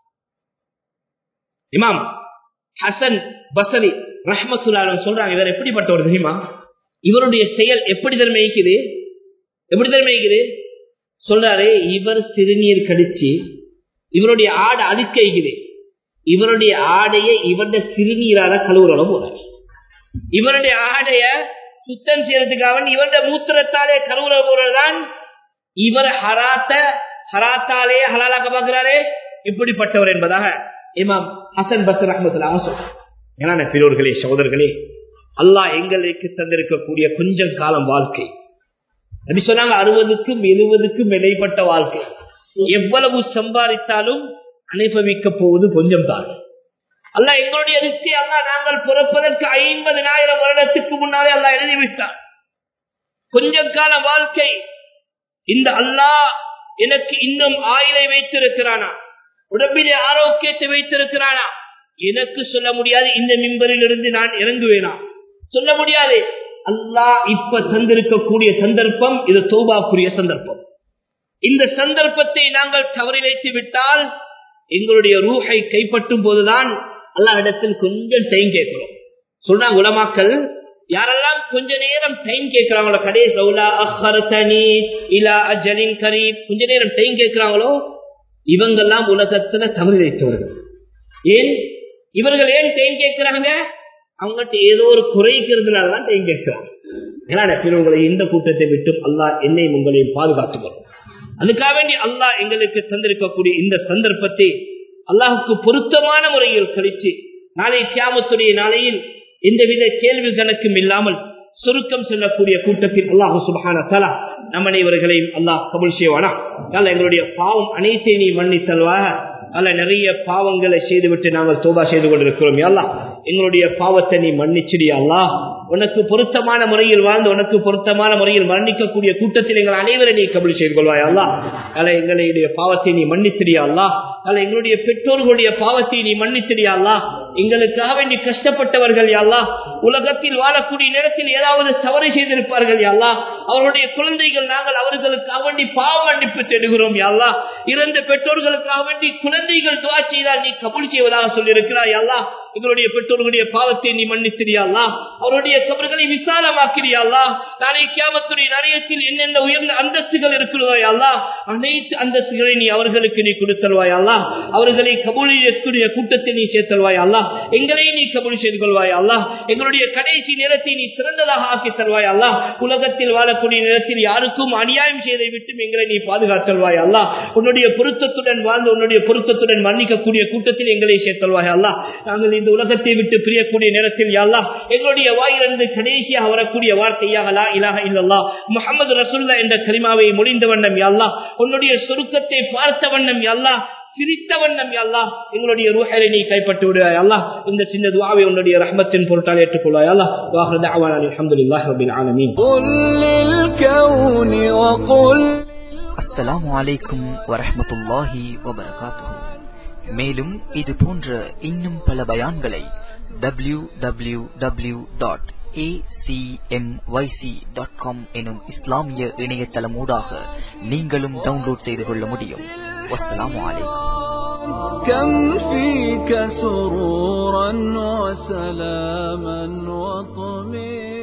இமாம் ஹசன் பசரி ரஹ்மத்துல்லாலும் சொல்றாங்க இவர் எப்படிப்பட்டவர் தெரியுமா இவருடைய செயல் எப்படி தர்மயிக்குது எப்படி தர்மயிக்குது சொல்றாரு இவர் சிறுநீர் கடிச்சு இவருடைய ஆடை அதுக்கைக்குது இவருடைய ஆடைய இவருடைய சிறுநீரால கழுவுறளவு போறாரு இவருடைய ஆடைய சுத்தம் செய்யறதுக்காக இவருடைய மூத்திரத்தாலே கழுவுற போறதுதான் இவர் ஹராத்த ஹராத்தாலே ஹலாலாக்க பார்க்கிறாரே இப்படிப்பட்டவர் என்பதாக இமாம் ஹசன் பசர் அஹமதுல்லாக சொல்றார் ஏன்னா பெரியோர்களே சகோதரர்களே அல்லாஹ் எங்களுக்கு தந்திருக்கக்கூடிய கொஞ்சம் காலம் வாழ்க்கை அப்படி சொன்னாங்க அறுபதுக்கும் எழுபதுக்கும் இடைப்பட்ட வாழ்க்கை எவ்வளவு சம்பாதித்தாலும் அனுபவிக்க போவது கொஞ்சம் தான் அல்ல எங்களுடைய ரிஸ்கை அல்லா நாங்கள் பிறப்பதற்கு ஐம்பதினாயிரம் வருடத்துக்கு முன்னாலே அல்லா எழுதிவிட்டார் கொஞ்சம் கால வாழ்க்கை இந்த அல்லாஹ் எனக்கு இன்னும் ஆயிலை வைத்திருக்கிறானா உடம்பிலே ஆரோக்கியத்தை வைத்திருக்கிறானா எனக்கு சொல்ல முடியாது இந்த மிம்பரில் இருந்து நான் இறங்குவேனா சொல்ல முடியாது அல்லாஹ் இப்ப தந்திருக்கக்கூடிய சந்தர்ப்பம் இது தௌபாக்குரிய சந்தர்ப்பம் இந்த சந்தர்ப்பத்தை நாங்கள் தவறிழைத்து விட்டால் எங்களுடைய ரூஹை கைப்பற்றும் போதுதான் அல்லாஹிடத்தில் கொஞ்சம் டைம் கேட்கிறோம் சொல்றாங்க உலமாக்கள் யாரெல்லாம் கொஞ்ச நேரம் டைம் கேட்கிறாங்களோ கடைசி கொஞ்ச நேரம் டைம் கேட்கிறாங்களோ இவங்கெல்லாம் உலகத்துல தமிழ் வைத்தவர்கள் ஏன் இவர்கள் ஏன் டைம் கேட்கிறாங்க அவங்ககிட்ட ஏதோ ஒரு குறைக்கிறதுனாலதான் டைம் கேட்கிறாங்க ஏன்னா உங்களை இந்த கூட்டத்தை விட்டும் அல்லாஹ் என்னையும் உங்களையும் பாதுகாத்துக்கணும் அதுக்காக வேண்டி அல்லாஹ் எங்களுக்கு தந்திருக்கக்கூடிய இந்த சந்தர்ப்பத்தை அல்லாஹுக்கு பொருத்தமான முறையில் கழித்து நாளை கியாமத்துடைய நாளையில் எந்தவித கேள்வி கணக்கும் இல்லாமல் சுருக்கம் செல்லக்கூடிய கூட்டத்தில் அல்லாஹு சுபஹான தலா நம் அனைவர்களையும் அல்லாஹ் கபுல் செய்வானா எங்களுடைய பாவம் அனைத்தையும் நீ மன்னித்தல்வாக அல்ல நிறைய பாவங்களை செய்துவிட்டு நாங்கள் தோபா செய்து கொண்டிருக்கிறோம் அல்லா எங்களுடைய பாவத்தை நீ மன்னிச்சிடியா அல்லா உனக்கு பொருத்தமான முறையில் வாழ்ந்து உனக்கு பொருத்தமான முறையில் மன்னிக்கக்கூடிய கூட்டத்தில் எங்கள் அனைவரை நீ கபல் செய்து கொள்வாய் அல்லா அல்ல எங்களுடைய பாவத்தை நீ மன்னித்திடியா அல்லா அல்ல எங்களுடைய பெற்றோர்களுடைய பாவத்தை நீ மன்னித்திடியா அல்லா எங்களுக்காக வேண்டி கஷ்டப்பட்டவர்கள் யாழ்லா உலகத்தில் வாழக்கூடிய நேரத்தில் ஏதாவது தவறு செய்திருப்பார்கள் யாழ்லா அவருடைய குழந்தைகள் நாங்கள் அவர்களுக்காக வேண்டி பாவ மன்னிப்பு தேடுகிறோம் யாழ்லா இறந்த பெற்றோர்களுக்காக வேண்டி குழந்தைகள் துவா செய்தால் நீ கபுல் செய்வதாக சொல்லியிருக்கிறாய் யாழ்லா எங்களுடைய பெற்றோர்களுடைய பாவத்தை நீ மன்னித்திரியாளா அவருடைய கபர்களை விசாலமாக்கிறியாளா நாளை கியாமத்துடைய நரையத்தில் என்னென்ன உயர்ந்த அந்தஸ்துகள் இருக்கிறதோ அல்லா அனைத்து அந்தஸ்துகளை நீ அவர்களுக்கு நீ கொடுத்தல்வாய் அல்லா அவர்களை கபூலியக்கூடிய கூட்டத்தை நீ சேர்த்தல்வாய் அல்லா எங்களை நீ கபூல் செய்து கொள்வாய் அல்லா எங்களுடைய கடைசி நேரத்தை நீ சிறந்ததாக ஆக்கி தருவாய் அல்லா உலகத்தில் வாழக்கூடிய நேரத்தில் யாருக்கும் அநியாயம் செய்தை விட்டும் எங்களை நீ பாதுகாத்தல்வாய் அல்லா உன்னுடைய பொருத்தத்துடன் வாழ்ந்து உன்னுடைய பொருத்தத்துடன் மன்னிக்கக்கூடிய கூட்டத்தில் எங்களை சேர்த்தல்வாய் அல்லா நாங்கள் இந்த உலகத்தை விட்டு பிரியக்கூடிய நேரத்தில் யாழ்லா எங்களுடைய வாயிலிருந்து கடைசியாக வரக்கூடிய வார்த்தையாக லா இலாக இல்லல்லா முகமது ரசுல்லா என்ற கரிமாவை முடிந்த வண்ணம் யாழ்லா உன்னுடைய சுருக்கத்தை பார்த்த வண்ணம் யாழ்லா சிரித்த வண்ணம் யாழ்லா எங்களுடைய ரூஹரை நீ கைப்பற்றி விடுவாய் அல்லா இந்த சின்ன துவாவை உன்னுடைய ரஹ்மத்தின் பொருட்டால் ஏற்றுக்கொள்வாய் அல்லா வாஹர் தஅவானா அல்ஹம்துலில்லாஹி ரப்பில் ஆலமீன் قل للكون وقل அஸ்ஸலாமு அலைக்கும் வரஹ்மத்துல்லாஹி வபரகாத்துஹு மேலும் இது போன்ற இன்னும் பல பயான்களை W W W dot dot com எனும் இஸ்லாமிய இணையதளமூடாக நீங்களும் டவுன்லோட் செய்து கொள்ள முடியும் வஸ்ஸலாமு அலைக்கும் كم فيك سرورا وسلاما وطمئنا